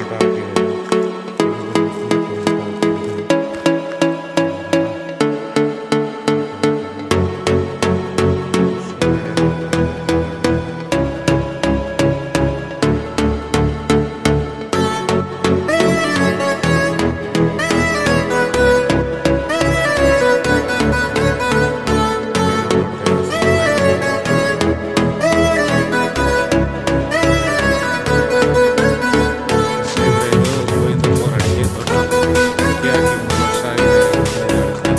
Tomato ಹಾಕಿದ್ದೀನಿ ಸ್ನೇಹಿತರೆ, ಇದು ಗೋವಿಂದಪ್ಪವ್ರ ಅಡಿಕೆ ತೋಟ. ಅಡಿಕೆ ಹಾಕಿ ಮೂರು ವರ್ಷ ಆಗಿದೆ.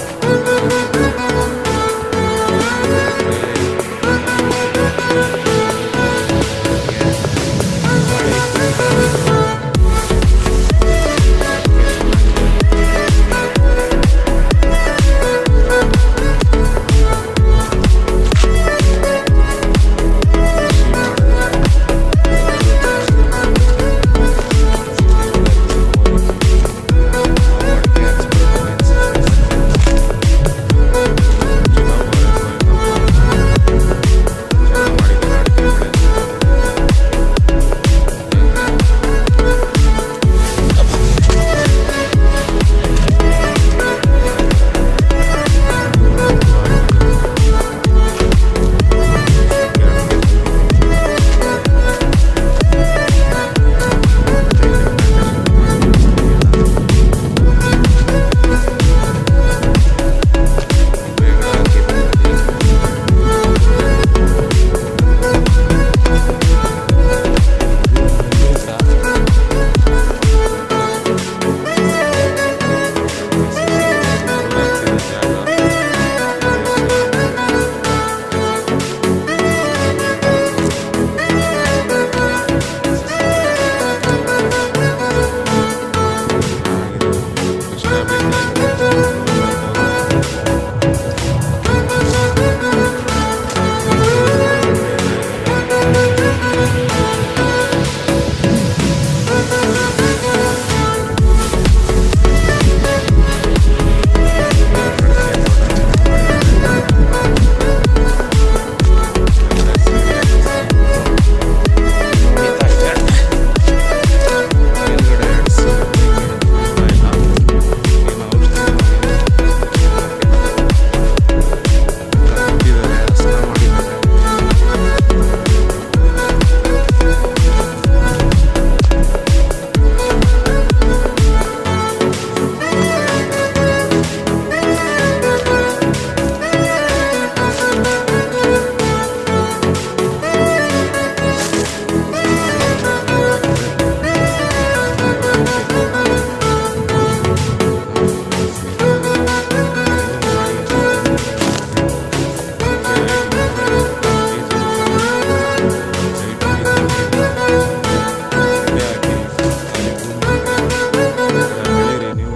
ಬೆಳೀರಿ ನೀವು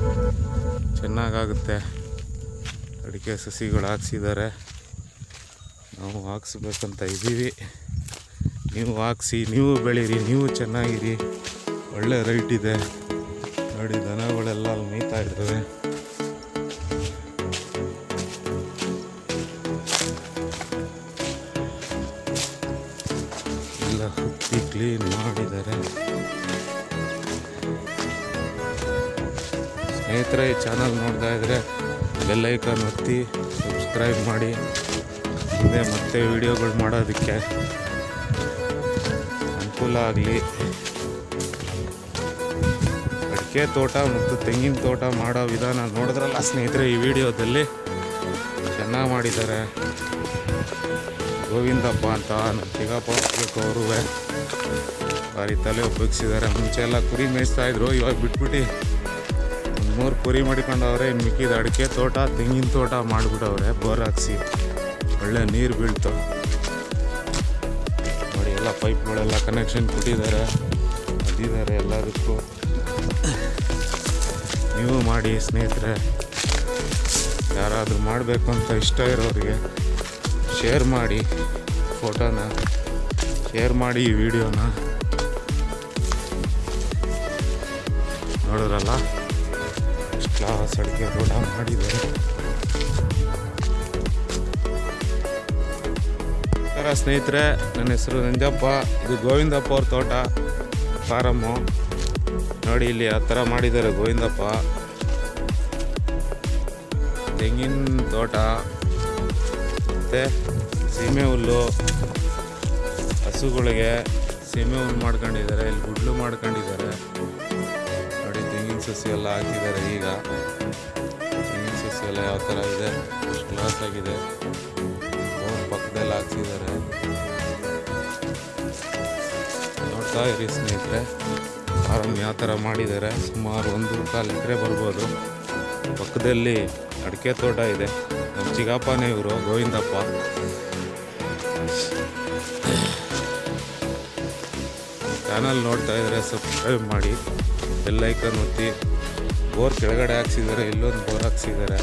ಚೆನ್ನಾಗಾಗುತ್ತೆ ಅಡಿಕೆ ಸಸಿಗಳು ಹಾಕ್ಸಿದ್ದಾರೆ ನಾವು ಹಾಕ್ಸ್ಬೇಕಂತ ಇದ್ದೀವಿ ನೀವು ಹಾಕ್ಸಿ ನೀವು ಬೆಳೀರಿ ನೀವು ಚೆನ್ನಾಗಿರಿ ಒಳ್ಳೆ ರೈಟ್ ಇದೆ ನೋಡಿ ದನಗಳೆಲ್ಲ ಅಲ್ಲಿ ಮೇಯ್ತಾ ಇರ್ತವೆ ಎಲ್ಲ ಹುತ್ತಿ ಕ್ಲೀನ್ ಮಾಡಿದ್ದಾರೆ ಸ್ನೇಹಿತರೆ ಈ ಚಾನಲ್ ನೋಡ್ತಾ ಇದ್ರೆ ಬೆಲ್ ಐಕಾನ್ ಒತ್ತಿ ಸಬ್ಸ್ಕ್ರೈಬ್ ಮಾಡಿ ಮುಂದೆ ಮತ್ತೆ ವಿಡಿಯೋಗಳು ಮಾಡೋದಕ್ಕೆ ಅನುಕೂಲ ಆಗಲಿ ಅಡಿಕೆ ತೋಟ ಮತ್ತು ತೆಂಗಿನ ತೋಟ ಮಾಡೋ ವಿಧಾನ ನೋಡಿದ್ರಲ್ಲ ಸ್ನೇಹಿತರೆ ಈ ವಿಡಿಯೋದಲ್ಲಿ ಚೆನ್ನಾಗಿ ಮಾಡಿದ್ದಾರೆ ಗೋವಿಂದಪ್ಪ ಅಂತ ನಮ್ಮ ಚಿಕ್ಕಪ್ಪ ಅವರು ಭಾರಿ ತಲೆ ಉಪಯೋಗಿಸಿದ್ದಾರೆ ಮುಂಚೆ ಎಲ್ಲ ಕುರಿ ಮೇಯಿಸ್ತಾ ಇದ್ರು ಇವಾಗ ಬಿಟ್ಬಿಟ್ಟು ಒಂದು ಮೂರು ಕುರಿ ಮಾಡಿಕೊಂಡವ್ರೆ ಇನ್ನು ಮಿಕ್ಕಿದ ಅಡಿಕೆ ತೋಟ ತೆಂಗಿನ ತೋಟ ಮಾಡಿಬಿಟ್ಟವ್ರೆ ಬೋರ್ ಹಾಕ್ಸಿ ಒಳ್ಳೆ ನೀರು ಬೀಳ್ತಾವೆ ನೋಡಿ ಎಲ್ಲ ಪೈಪ್ಗಳೆಲ್ಲ ಕನೆಕ್ಷನ್ ಕೊಟ್ಟಿದ್ದಾರೆ ಅದಿದ್ದಾರೆ ಎಲ್ಲದಕ್ಕೂ ನೀವು ಮಾಡಿ ಸ್ನೇಹಿತರೆ ಯಾರಾದರೂ ಮಾಡಬೇಕು ಅಂತ ಇಷ್ಟ ಇರೋರಿಗೆ ಶೇರ್ ಮಾಡಿ ಫೋಟೋನ ಶೇರ್ ಮಾಡಿ ಈ ವಿಡಿಯೋನ ನೋಡಿದ್ರಲ್ಲ ಎಷ್ಟು ಕ್ಲಾಸ್ ಅಡುಗೆ ತೋಟ ಮಾಡಿದ್ದಾರೆ ನಮಸ್ಕಾರ ಸ್ನೇಹಿತರೆ ನನ್ನ ಹೆಸರು ನಂಜಪ್ಪ ಇದು ಗೋವಿಂದಪ್ಪ ಅವ್ರ ತೋಟ ಫಾರಮ್ಮು ನೋಡಿ ಇಲ್ಲಿ ಆ ಥರ ಮಾಡಿದ್ದಾರೆ ಗೋವಿಂದಪ್ಪ ತೆಂಗಿನ ತೋಟ ಮತ್ತು ಸೀಮೆ ಹುಲ್ಲು ಹಸುಗಳಿಗೆ ಸೀಮೆ ಹುಲ್ಲು ಮಾಡ್ಕೊಂಡಿದ್ದಾರೆ ಇಲ್ಲಿ ಗುಡ್ಲು ಮಾಡ್ಕೊಂಡಿದ್ದಾರೆ ನೋಡಿ ತೆಂಗಿನ ಸಸಿ ಎಲ್ಲ ಹಾಕಿದ್ದಾರೆ ಈಗ ತೆಂಗಿನ ಸಸಿ ಎಲ್ಲ ಯಾವ ಥರ ಇದೆ ಎಷ್ಟು ಕ್ಲಾಸ್ ಆಗಿದೆ ಬೋರ್ ಪಕ್ಕದಲ್ಲಿ ಹಾಕ್ಸಿದ್ದಾರೆ ನೋಡ್ತಾ ಇರಿ ಸ್ನೇಹಿತರೆ ಫಾರಮ್ ಯಾವ ಥರ ಮಾಡಿದ್ದಾರೆ ಸುಮಾರು ಒಂದು ಕಾಲು ಎಕರೆ ಬರ್ಬೋದು ಪಕ್ಕದಲ್ಲಿ ಅಡಿಕೆ ತೋಟ ಇದೆ ನಮ್ಮ ಚಿಗಪ್ಪನೇ ಇವರು ಗೋವಿಂದಪ್ಪ ಚಾನಲ್ ನೋಡ್ತಾ ಇದ್ರೆ ಸಬ್ಸ್ಕ್ರೈಬ್ ಮಾಡಿ ಬೆಲ್ಲೈಕನ್ ಒತ್ತಿ ಬೋರ್ ಕೆಳಗಡೆ ಹಾಕ್ಸಿದ್ದಾರೆ ಇಲ್ಲೊಂದು ಬೋರ್ ಹಾಕ್ಸಿದ್ದಾರೆ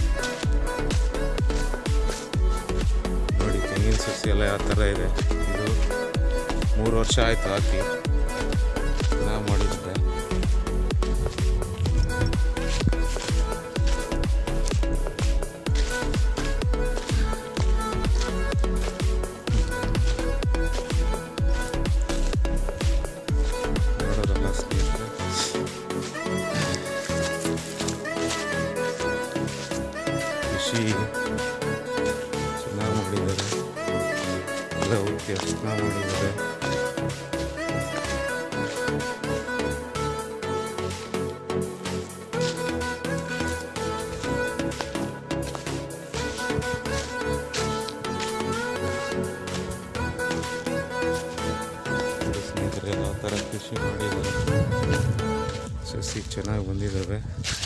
ನೋಡಿ ತೆಂಗಿನ ಸಸಿ ಎಲ್ಲ ಯಾವ ಥರ ಇದೆ ಇದು ಮೂರು ವರ್ಷ ಆಯಿತು ಹಾಕಿ ಚೆನ್ನಾಗಿ ಮಾಡಿದ್ದಾರೆ ನೋಡೋದಲ್ಲ ಸ್ನೇಹಿತರೆ ಕೃಷಿ ಚೆನ್ನಾಗಿ ಮಾಡಿದ್ದಾರೆ ಎಲ್ಲ ಓಕೆ ಚೆನ್ನಾಗಿ ಮಾಡಿದ್ದಾರೆ ನೋಡಿ ಸ್ನೇಹಿತರೆ ಎಲ್ಲ ಥರ ಕೃಷಿ ಮಾಡಿದ್ದಾರೆ ಸಸಿ ಚೆನ್ನಾಗಿ ಬಂದಿದ್ದಾವೆ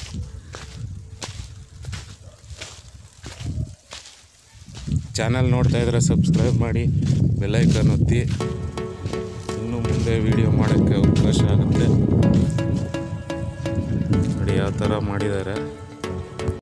ಚಾನಲ್ ನೋಡ್ತಾ ಇದ್ರೆ ಸಬ್ಸ್ಕ್ರೈಬ್ ಮಾಡಿ ಬೆಲ್ಲೈಕನ್ ಒತ್ತಿ ಇನ್ನು ಮುಂದೆ ವಿಡಿಯೋ ಮಾಡೋಕ್ಕೆ ಅವಕಾಶ ಆಗುತ್ತೆ ನೋಡಿ ಯಾವ ಥರ ಮಾಡಿದ್ದಾರೆ